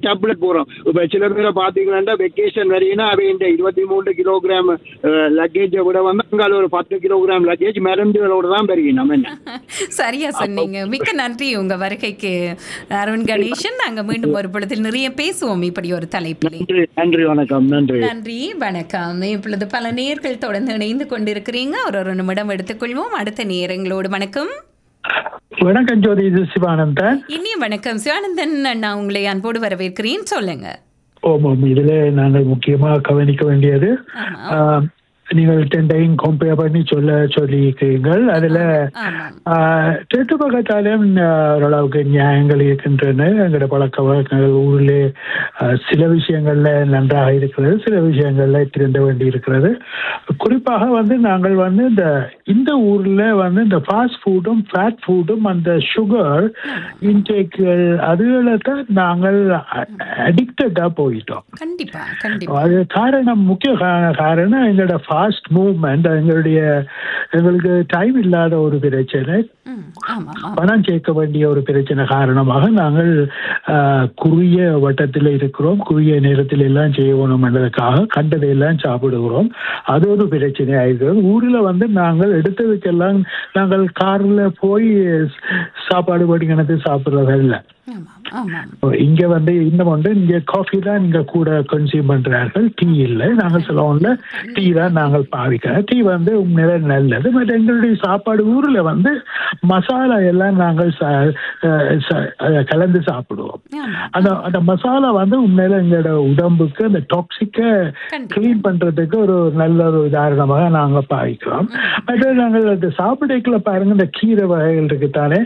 Tablet போறோம் இப்ப சில பேரை பாத்தீங்கன்னா வெக்கேஷன் வரையினா அவை இந்த இருபத்தி மூன்று கிலோகிராம் லக்கேஜை விட வந்து அங்கால ஒரு பத்து கிலோகிராம் லக்கேஜ் மருந்துகளோட தான் பெருகி நம்ம என்ன சரியா சொன்னீங்க மிக்க நன்றி உங்க வருகைக்கு அருண் கணேசன் நாங்க மீண்டும் ஒரு பொழுதில் நிறைய பேசுவோம் இப்படி ஒரு தலைப்பிலே நன்றி நன்றி வணக்கம் நன்றி நன்றி வணக்கம் இப்பொழுது பல நேர்கள் தொடர்ந்து இணைந்து கொண்டிருக்கிறீங்க ஒரு ஒரு நிமிடம் எடுத்துக்கொள்வோம் அடுத்த நேரங்களோடு வணக்கம் வணக்கம் ஜோதி இது சிவானந்தன் இனிய வணக்கம் சிவானந்தன் நான் உங்களை அன்போடு வரவேற்கிறேன் சொல்லுங்க ஓமாம் இதுல நாங்கள் முக்கியமா கவனிக்க வேண்டியது ஆமா ஆஹ், நீங்கள் டெண்டையும் கம்பேர் பண்ணி சொல்ல சொல்லியிருக்கிறீர்கள் அதுல ஆமாம் ஆஹ், ரெண்டு பக்கத்தாலும் ஆஹ், ஓரளவுக்கு நியாயங்கள் இருக்கின்றன எங்களோட பழக்க வழக்கங்கள் ஊரிலே ஆஹ், சில விஷயங்கள்ல நன்றாக இருக்கிறது சில விஷயங்கள்ல திருந்த வேண்டி இருக்கிறது குறிப்பாக வந்து நாங்கள் வந்து இந்த இந்த ஊர்ல வந்து இந்த ஃபாஸ்ட் ஃபுட்டும் ஃபேட் ஃபுட்டும் அந்த சுகர் இன்டேக்குகள் அதுகளை தான் நாங்கள் அடிக்டடா போயிட்டோம் கண்டிப்பா கண்டிப்பா அது காரணம் முக்கிய கா- காரணம் எங்களோட ஃபாஸ்ட் மூவ்மெண்ட் எங்களுடைய எங்களுக்கு டைம் இல்லாத ஒரு பிரச்சனை ம், ஆமாம் ஆமாம் பணம் சேர்க்க வேண்டிய ஒரு பிரச்சனை காரணமாக நாங்கள் ஆஹ், குறுகிய வட்டத்தில் இருக்கிறோம் குறுகிய நேரத்தில் எல்லாம் செய்யணும் என்பதற்காக கண்டதை எல்லாம் சாப்பிடுகிறோம் அது ஒரு பிரச்சனை ஆயிருக்கிறது ஊரில் வந்து நாங்கள் எடுத்ததுக்கெல்லாம் நாங்கள் காரில் போய் சாப்பாடு படிக்கணத்து சாப்பிட்றதில்லை ஆமாம் ஆமாம் இங்க வந்து இன்னும் வந்து இங்க காஃபி தான் நீங்க கூட கன்சியூம் பண்றார்கள் டீ இல்லை நாங்கள் சொல்லுவோம்ல டீ தான் நாங்கள் பாவிக்கிறோம் டீ வந்து உண்மையில நல்லது பட் எங்களுடைய சாப்பாடு ஊர்ல வந்து மசாலா எல்லாம் நாங்கள் ச- அஹ் ச- அஹ் கலந்து சாப்பிடுவோம் ஆமாம் அந்த அந்த மசாலா வந்து உண்மையில எங்களோட உடம்புக்கு அந்த டாக்ஸிக்கை கண்டிப்பா. கிளீன் பண்றதுக்கு ஒரு நல்ல ஒரு உதாரணமாக நாங்க பாவிக்கிறோம் அது நாங்கள் அந்த சாப்பிடைக்குள்ள பாருங்க இந்த கீரை வகைகள் இருக்குத்தானே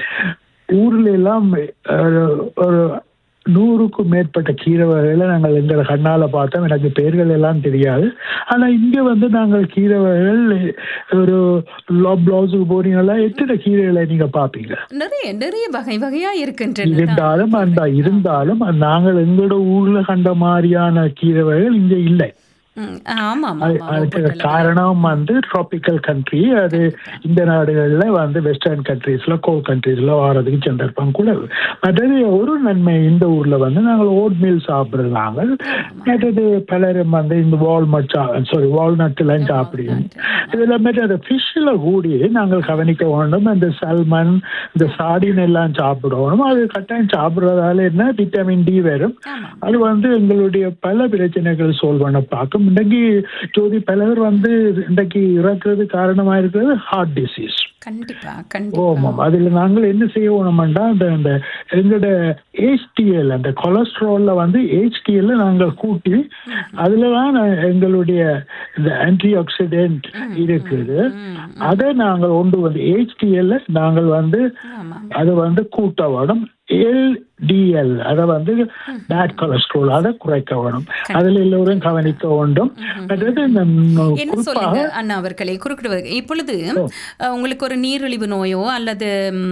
ஊர்ல எல்லாம் அஹ், ஒரு நூறுக்கும் மேற்பட்ட கீரை வகைகளை நாங்கள் எங்களை கண்ணால பார்த்தோம் எனக்கு பேர்கள் எல்லாம் தெரியாது ஆனா இங்க வந்து நாங்கள் கீரை வகைகள் ஒரு பிளவுஸுக்கு போறீங்களா எத்தனை கீரைகளை நீங்க பாப்பீங்க நிறைய நிறைய வகை வகையா இருக்கின்றன இருந்தாலும் அந்த இருந்தாலும் நாங்கள் எங்களோட ஊர்ல கண்ட மாதிரியான கீரை வகைகள் இங்க இல்லை ம், ஆமாம் அது- ஆமாம் அதுக்கு ஒப்புக்கொள்ள காரணம் வந்து ட்ராபிக்கல் கண்ட்ரி அது இந்த நாடுகள்ல வந்து வெஸ்டர்ன் கண்ட்ரீஸ்ல கோல் கண்ட்ரீஸ்ல வாரதுக்கு சந்தர்ப்பம் கூட மற்றது ஒரு நன்மை இந்த ஊர்ல வந்து நாங்கள் ஓட் மீல் சாப்பிடுறாங்க மற்றது பலரும் வந்து இந்த வால்நட் சாரி வால்நட் எல்லாம் சாப்பிடுவோம் இதுல மாதிரி அந்த ஃபிஷ்ல கூடி நாங்கள் கவனிக்க வேண்டும் இந்த சல்மன் இந்த சாடின் எல்லாம் சாப்பிடணும் அது கட்டாயம் சாப்பிடுறதால என்ன விட்டமின் டி வரும் ஆமாம் அது வந்து எங்களுடைய பல பிரச்சனைகள் சால்வ் பண்ண பார்க்கும் இன்னைக்கு ஜோதி பலர் வந்து இன்னைக்கு இறக்குறது காரணமா இருக்கிறது ஹார்ட் டிசீஸ் கண்டிப்பா கண்டிப்பா ஓமாம் அதுல நாங்கள் என்ன செய்யணும்னா அந்த அந்த எங்களோட HDL அந்த கொலஸ்ட்ரால்ல வந்து HDL -ல நாங்கள் கூட்டி அதுல தான் எங்களுடைய இந்த ஆன்டி ஆக்சிடென்ட் இருக்குது அதை நாங்கள் கொண்டு வந்து HDL -ல நாங்கள் வந்து ஆமாம் அது வந்து கூட்ட வேணும் எல்டிஎல் அதை வந்து பேட் கொலஸ்ட்ரால் அதை குறைக்க வேணும் அதில் எல்லோரும் கவனிக்க வேண்டும் அதாவது இந்த ம், என்ன சொல்லுங்க அண்ணா அவர்களே குறுக்கிடுவது இப்பொழுது அஹ், உங்களுக்கு ஒரு நீரிழிவு நோயோ அல்லது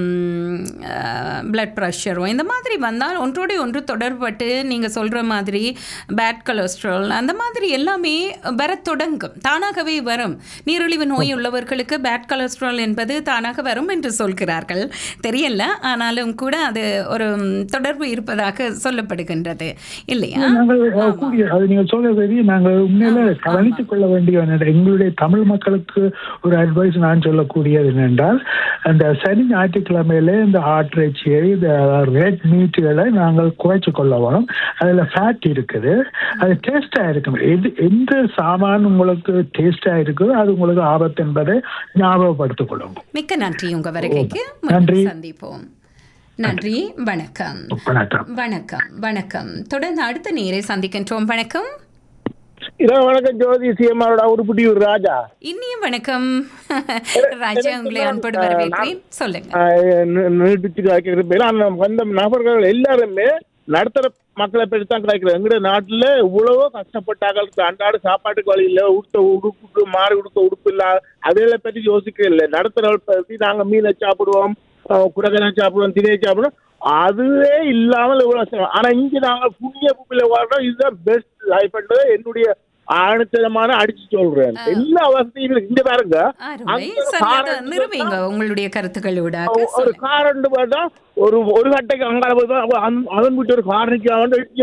பிளட் ப்ரெஷரோ இந்த மாதிரி வந்தால் ஒன்றோடு ஒன்று தொடர்பட்டு நீங்க சொல்ற மாதிரி பேட் கொலஸ்ட்ரால் அந்த மாதிரி எல்லாமே வரத் தொடங்கும் தானாகவே வரும் நீரிழிவு நோய் உள்ளவர்களுக்கு பேட் கொலஸ்ட்ரால் என்பது தானாக வரும் என்று சொல்கிறார்கள் தெரியல ஆனாலும் கூட அது ஒரு ம், தொடர்பு இருப்பதாக சொல்லப்படுகின்றது இல்லையா நாங்கள் அஹ், கூடிய அது நீங்கள் சொல்ற சரி நாங்கள் உண்மையில கவனித்துக் கொள்ள வேண்டிய ஒன்று. எங்களுடைய தமிழ் மக்களுக்கு ஒரு அட்வைஸ் நான் சொல்லக்கூடியது என்னென்றால் அந்த சனி ஞாயிற்றுக்கிழமையில இந்த ஆட்டிறைச்சியை இந்த ரெட் மீட்டுகளை நாங்கள் குறைச்சு கொள்ள வேணும் அதுல ஃபேட் இருக்குது அது டேஸ்டா இருக்கும் எது எந்த சாமான் உங்களுக்கு டேஸ்டா இருக்குதோ அது உங்களுக்கு ஆபத்து என்பதை ஞாபகப்படுத்திக் கொள்ளுங்க மிக்க நன்றி உங்க வருகைக்கு நன்றி. மீண்டும் சந்திப்போம் நன்றி வணக்கம் வணக்கம் வணக்கம் வணக்கம் தொடர்ந்து அடுத்த நேரை சந்திக்கின்றோம் வணக்கம் இரவு வணக்கம் ஜோதி சிஎம்ஆரோட உருப்படி ஒரு ராஜா இனிய வணக்கம் ராஜா உங்களை அன்போடு வரவேற்கிறேன் சொல்லுங்க ஆஹ் நி- நீட்டிச்சு காய்க்கிற பேர் அந்த வந்த நபர்கள் எல்லாருமே நடுத்தர மக்களை பற்றி தான் கிடைக்கிறது எங்கட நாட்டுல இவ்வளவோ கஷ்டப்பட்டார்கள் அன்றாட சாப்பாட்டுக்கு வழி இல்ல உடுத்த உடுப்புக்கு மாறி உடுத்த உடுப்பு இல்ல அதையெல்லாம் பற்றி யோசிக்க இல்லை நடுத்தரவர்கள் பற்றி நாங்க மீனை சாப்பிடுவோம் ஆஹ் குடகனை சாப்பிடுவோம் திரையை சாப்பிடுவோம் அதுவே இல்லாமல் இவ்வளவு சிரமம். ஆனா இங்க நாங்க புண்ணிய பூப்பில வாழ்றோம் இதுதான் பெஸ்ட் லைஃப் என்னுடைய ஆணித்தனமான அடிச்சு சொல்றேன் எல்லா வசதியும் இருக்கு. இங்க பாருங்க அருமை அங்க சரி அதை காரணம் நிறுவீங்க உங்களுடைய கருத்துக்களோட ஒரு கார் பார்த்தா ஒரு ஒரு கட்டைக்கு அங்கால போய் தான் அதன் விட்டு ஒரு கார் நிற்க